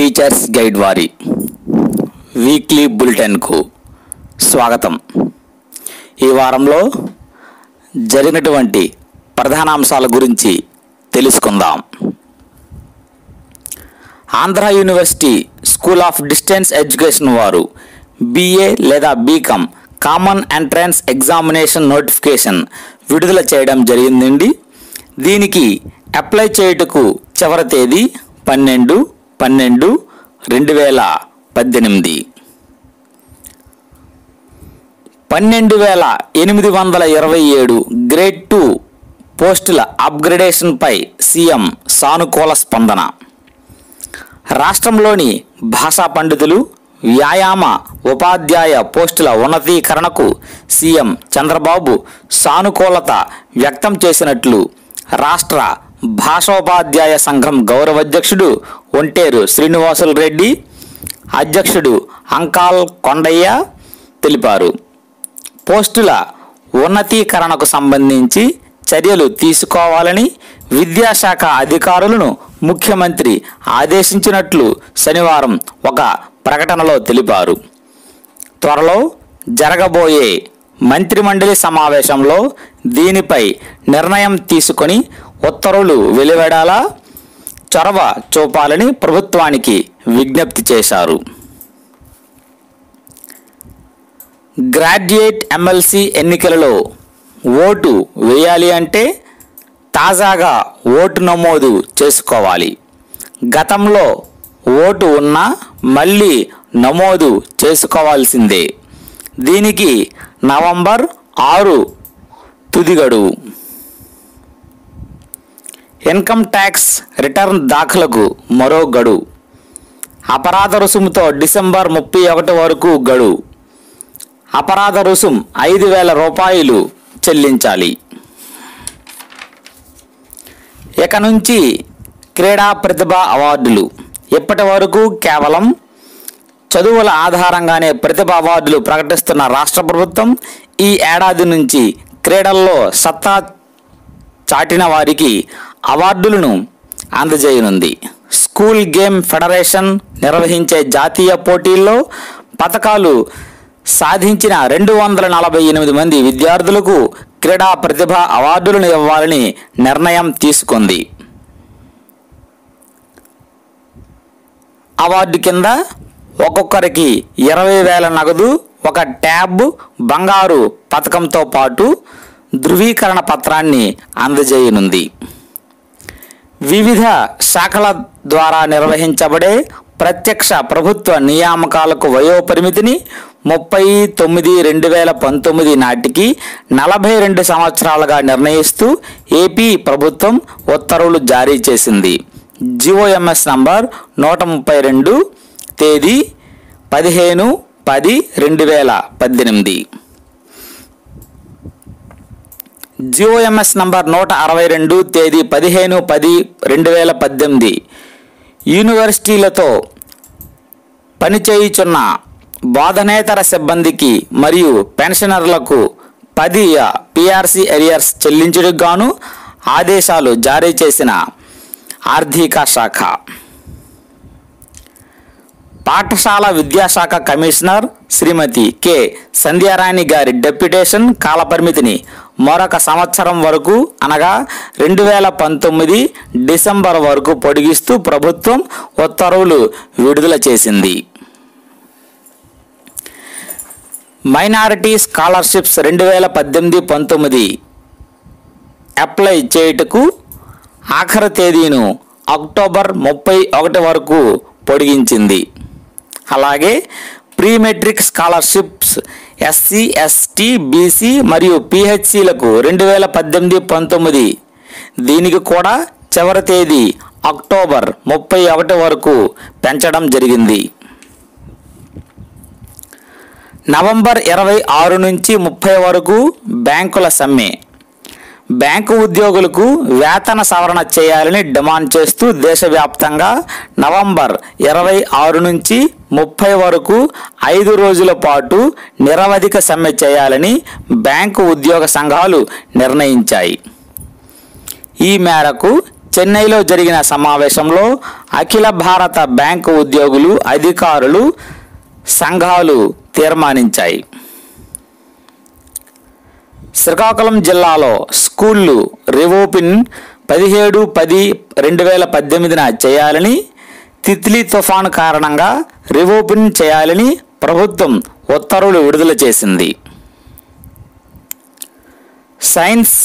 teachers guide వారి weekly బులెటిన్కు స్వాగతం ఈ వారంలో జరిగినటువంటి ప్రధానాంశాల గురించి తెలుసుకుందాం Andhra university school of distance education వారు బీఏ లేదా BCom common entrance examination notification విడుదల చేయడం జరిగిందండి దీనికి అప్లై చేయుటకు చివరి తేదీ పన్నెండు పన్నెండు రెండు వేల పద్దెనిమిది పన్నెండు వేల ఎనిమిది వందల ఇరవై ఏడు గ్రేడ్ టూ పోస్టుల అప్గ్రేడేషన్పై సీఎం సానుకూల స్పందన రాష్ట్రంలోని భాషా పండితులు వ్యాయామ ఉపాధ్యాయ పోస్టుల ఉన్నతీకరణకు సీఎం చంద్రబాబు సానుకూలత వ్యక్తం చేసినట్లు రాష్ట్ర భాషోపాధ్యాయ సంఘం గౌరవ అధ్యక్షుడు ఒంటేరు శ్రీనివాసులు రెడ్డి అధ్యక్షుడు అంకాల్ కొండయ్య తెలిపారు పోస్టుల ఉన్నతీకరణకు సంబంధించి చర్యలు తీసుకోవాలని విద్యాశాఖ అధికారులను ముఖ్యమంత్రి ఆదేశించినట్లు శనివారం ఒక ప్రకటనలో తెలిపారు త్వరలో జరగబోయే మంత్రిమండలి సమావేశంలో దీనిపై నిర్ణయం తీసుకొని ఉత్తర్వులు వెలువడాలా చొరవ చూపాలని ప్రభుత్వానికి విజ్ఞప్తి చేశారు గ్రాడ్యుయేట్ ఎమ్మెల్సీ ఎన్నికలలో ఓటు వేయాలి అంటే తాజాగా ఓటు నమోదు చేసుకోవాలి గతంలో ఓటు ఉన్నా మళ్ళీ నమోదు చేసుకోవాల్సిందే దీనికి నవంబర్ ఆరు తుది గడువు ఇన్కమ్ ట్యాక్స్ రిటర్న్ దాఖలకు మరో గడువు అపరాధ రుసుముతో డిసెంబర్ ముప్పై ఒకటి వరకు గడువు అపరాధ రుసుం ఐదు వేల రూపాయలు చెల్లించాలి ఇక నుంచి క్రీడా ప్రతిభ అవార్డులు ఇప్పటి వరకు కేవలం చదువుల ఆధారంగానే ప్రతిభ అవార్డులు ప్రకటిస్తున్న రాష్ట్ర ప్రభుత్వం ఈ ఏడాది నుంచి క్రీడల్లో సత్తా చాటిన వారికి అవార్డులను అందజేయనుంది స్కూల్ గేమ్ ఫెడరేషన్ నిర్వహించే జాతీయ పోటీల్లో పథకాలు సాధించిన రెండు వందల నలభై ఎనిమిది మంది విద్యార్థులకు క్రీడా ప్రతిభ అవార్డులను ఇవ్వాలని నిర్ణయం తీసుకుంది అవార్డు కింద ఒక్కొక్కరికి ఇరవై వేల నగదు ఒక ట్యాబ్ బంగారు పథకంతో పాటు ధృవీకరణ పత్రాన్ని అందజేయనుంది వివిధ శాఖల ద్వారా నిర్వహించబడే ప్రత్యక్ష ప్రభుత్వ నియామకాలకు వయోపరిమితిని ముప్పై తొమ్మిది రెండు వేల పంతొమ్మిది నాటికి నలభై రెండు సంవత్సరాలుగా నిర్ణయిస్తూ ఏపీ ప్రభుత్వం ఉత్తర్వులు జారీ చేసింది జిఓఎంఎస్ నంబర్ నూట ముప్పై రెండు తేదీ పదిహేను పది రెండు వేల పద్దెనిమిది జిఓఎంఎస్ నంబర్ నూట అరవై రెండు తేదీ పదిహేను పది రెండు వేల పద్దెనిమిది యూనివర్సిటీలతో పనిచేయుచున్న బోధనేతర సిబ్బందికి మరియు పెన్షనర్లకు పది పిఆర్సి ఎరియర్స్ చెల్లించుటకు గాను ఆదేశాలు జారీ చేసిన ఆర్థిక శాఖ పాఠశాల విద్యాశాఖ కమిషనర్ శ్రీమతి కె సంధ్యారాణి గారి డెప్యుటేషన్ కాలపరిమితిని మరొక సంవత్సరం వరకు అనగా రెండు వేల పంతొమ్మిది డిసెంబర్ వరకు పొడిగిస్తూ ప్రభుత్వం ఉత్తర్వులు విడుదల చేసింది మైనారిటీ స్కాలర్షిప్స్ రెండు వేల పద్దెనిమిది పంతొమ్మిది అప్లై చేయుటకు ఆఖరి తేదీను అక్టోబర్ ముప్పై ఒకటి వరకు పొడిగించింది అలాగే pre matric scholarships SC ST BC మరియు పిహెచ్సిలకు రెండు వేల పద్దెనిమిది పంతొమ్మిది దీనికి కూడా చివరి తేదీ అక్టోబర్ ముప్పై ఒకటి వరకు పెంచడం జరిగింది నవంబర్ ఇరవై ఆరు నుంచి ముప్పై వరకు బ్యాంకుల సమ్మె బ్యాంకు ఉద్యోగులకు వేతన సవరణ చేయాలని డిమాండ్ చేస్తూ దేశవ్యాప్తంగా నవంబర్ ఇరవై ఆరు నుంచి ముప్పై వరకు ఐదు రోజుల పాటు నిరవధిక సమ్మె చేయాలని బ్యాంకు ఉద్యోగ సంఘాలు నిర్ణయించాయి ఈ మేరకు చెన్నైలో జరిగిన సమావేశంలో అఖిల భారత బ్యాంకు ఉద్యోగులు అధికారులు సంఘాలు తీర్మానించాయి శ్రీకాకుళం జిల్లాలో స్కూళ్ళు రివోపిన్ పదిహేడు పది రెండు వేల పద్దెనిమిదిన చేయాలని తిత్లీ తుఫాను కారణంగా రివోపిన్ చేయాలని ప్రభుత్వం ఉత్తర్వులు విడుదల చేసింది సైన్స్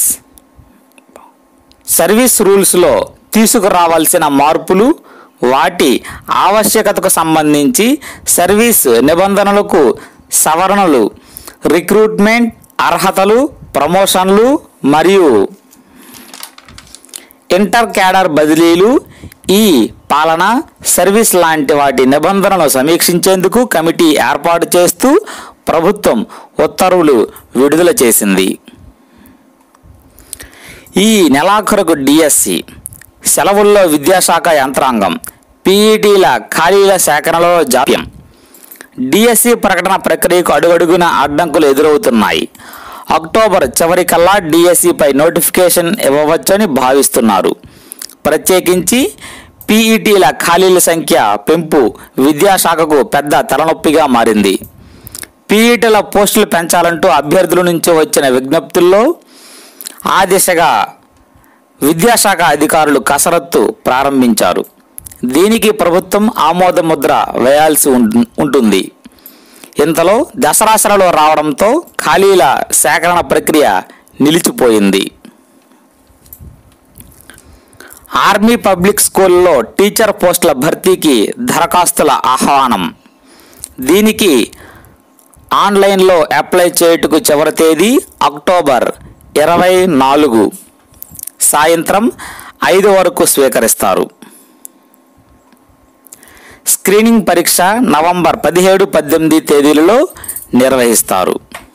సర్వీస్ రూల్స్లో తీసుకురావాల్సిన మార్పులు వాటి ఆవశ్యకతకు సంబంధించి సర్వీస్ నిబంధనలకు సవరణలు రిక్రూట్మెంట్ అర్హతలు ప్రమోషన్లు మరియు ఇంటర్ క్యాడర్ బదిలీలు ఈ పాలన సర్వీస్ లాంటి వాటి నిబంధనలు సమీక్షించేందుకు కమిటీ ఏర్పాటు చేస్తూ ప్రభుత్వం ఉత్తర్వులు విడుదల చేసింది ఈ నెలాఖరుకు డిఎస్సి సెలవుల్లో విద్యాశాఖ యంత్రాంగం పీఈటీల ఖాళీల సేకరణలో జాప్యం డిఎస్సి ప్రకటన ప్రక్రియకు అడుగడుగున అడ్డంకులు ఎదురవుతున్నాయి అక్టోబర్ చివరికల్లా డిఎస్సిపై నోటిఫికేషన్ ఇవ్వవచ్చని భావిస్తున్నారు ప్రత్యేకించి పీఈటీల ఖాళీల సంఖ్య పెంపు విద్యాశాఖకు పెద్ద తలనొప్పిగా మారింది పీఈటీల పోస్టులు పెంచాలంటూ అభ్యర్థుల నుంచి వచ్చిన విజ్ఞప్తుల్లో ఆ దిశగా విద్యాశాఖ అధికారులు కసరత్తు ప్రారంభించారు దీనికి ప్రభుత్వం ఆమోద ముద్ర వేయాల్సి ఉం- ఉంటుంది ఇంతలో దసరా సెలవులు రావడంతో ఖాళీల సేకరణ ప్రక్రియ నిలిచిపోయింది ఆర్మీ పబ్లిక్ స్కూల్లో టీచర్ పోస్టుల భర్తీకి దరఖాస్తుల ఆహ్వానం దీనికి ఆన్లైన్లో అప్లై చేయుటకు చివరి తేదీ అక్టోబర్ ఇరవై నాలుగు సాయంత్రం ఐదు వరకు స్వీకరిస్తారు స్క్రీనింగ్ పరీక్ష నవంబర్ పదిహేడు పద్దెనిమిది తేదీలలో నిర్వహిస్తారు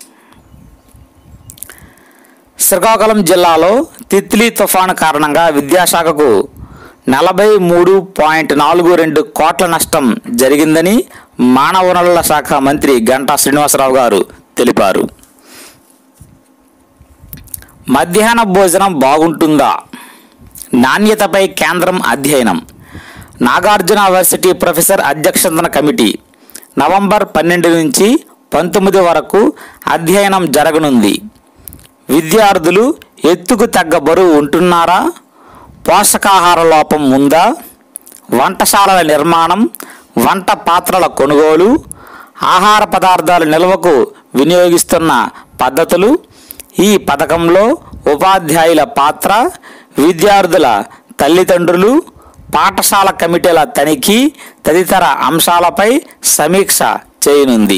శ్రీకాకుళం జిల్లాలో తిత్లీ తుఫాను కారణంగా విద్యాశాఖకు నలభై మూడు పాయింట్ నాలుగు రెండు కోట్ల నష్టం జరిగిందని మానవ వనరుల శాఖ మంత్రి గంటా శ్రీనివాసరావు గారు తెలిపారు మధ్యాహ్న భోజనం బాగుంటుందా నాణ్యతపై కేంద్రం అధ్యయనం నాగార్జున యూనివర్సిటీ ప్రొఫెసర్ అధ్యక్షతన కమిటీ నవంబర్ పన్నెండు నుంచి పంతొమ్మిది వరకు అధ్యయనం జరగనుంది విద్యార్థులు ఎత్తుకు తగ్గ బరువు ఉంటున్నారా పోషకాహార లోపం ఉందా వంటశాలల నిర్మాణం వంట పాత్రల కొనుగోలు ఆహార పదార్థాల నిల్వకు వినియోగిస్తున్న పద్ధతులు ఈ పథకంలో ఉపాధ్యాయుల పాత్ర విద్యార్థుల తల్లిదండ్రులు పాఠశాల కమిటీల తనిఖీ తదితర అంశాలపై సమీక్ష చేయనుంది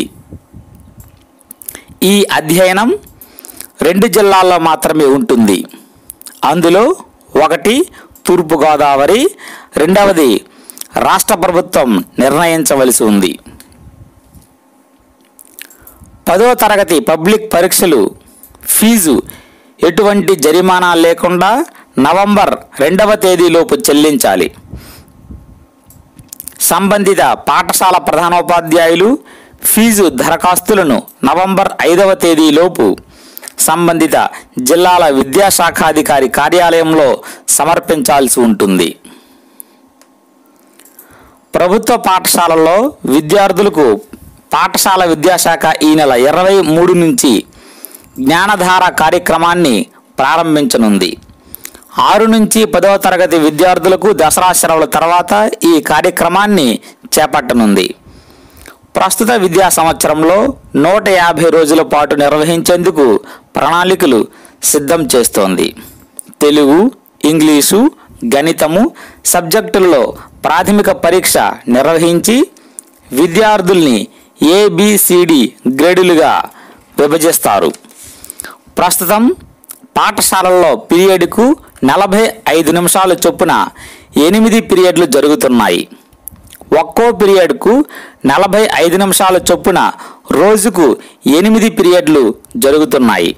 ఈ అధ్యయనం రెండు జిల్లాల్లో మాత్రమే ఉంటుంది అందులో ఒకటి తూర్పుగోదావరి రెండవది రాష్ట్ర ప్రభుత్వం నిర్ణయించవలసి ఉంది పదో తరగతి పబ్లిక్ పరీక్షలు ఫీజు ఎటువంటి జరిమానా లేకుండా నవంబర్ రెండవ తేదీలోపు చెల్లించాలి సంబంధిత పాఠశాల ప్రధానోపాధ్యాయులు ఫీజు దరఖాస్తులను నవంబర్ ఐదవ తేదీలోపు సంబంధిత జిల్లాల విద్యాశాఖాధికారి కార్యాలయంలో సమర్పించాల్సి ఉంటుంది ప్రభుత్వ పాఠశాలల్లో విద్యార్థులకు పాఠశాల విద్యాశాఖ ఈ నెల ఇరవై మూడు నుంచి జ్ఞానధార కార్యక్రమాన్ని ప్రారంభించనుంది ఆరు నుంచి పదవ తరగతి విద్యార్థులకు దసరా సెలవుల తర్వాత ఈ కార్యక్రమాన్ని చేపట్టనుంది ప్రస్తుత విద్యా సంవత్సరంలో నూట యాభై రోజుల పాటు నిర్వహించేందుకు ప్రణాళికలు సిద్ధం చేస్తోంది తెలుగు ఇంగ్లీషు గణితము సబ్జెక్టుల్లో ప్రాథమిక పరీక్ష నిర్వహించి విద్యార్థుల్ని ఏబిసిడి గ్రేడులుగా విభజిస్తారు ప్రస్తుతం పాఠశాలల్లో పీరియడ్కు నలభై ఐదు నిమిషాల చొప్పున ఎనిమిది పీరియడ్లు జరుగుతున్నాయి ఒక్కో పీరియడ్కు నలభై ఐదు నిమిషాల చొప్పున రోజుకు ఎనిమిది పీరియడ్లు జరుగుతున్నాయి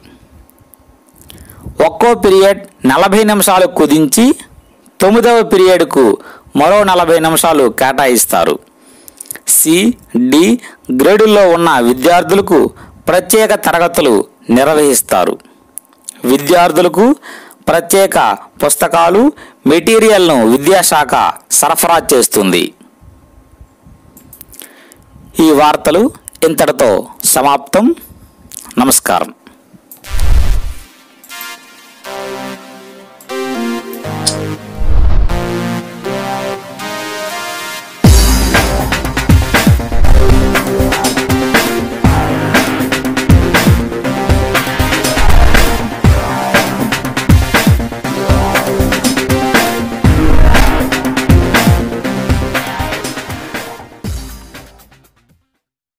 ఒక్కో పీరియడ్ నలభై నిమిషాలు కుదించి తొమ్మిదవ పీరియడ్కు మరో నలభై నిమిషాలు కేటాయిస్తారు సి డి గ్రేడుల్లో ఉన్న విద్యార్థులకు ప్రత్యేక తరగతులు నిర్వహిస్తారు విద్యార్థులకు ప్రత్యేక పుస్తకాలు మెటీరియల్ను విద్యాశాఖ సరఫరా చేస్తుంది ఈ వార్తలు ఇంతటితో సమాప్తం నమస్కారం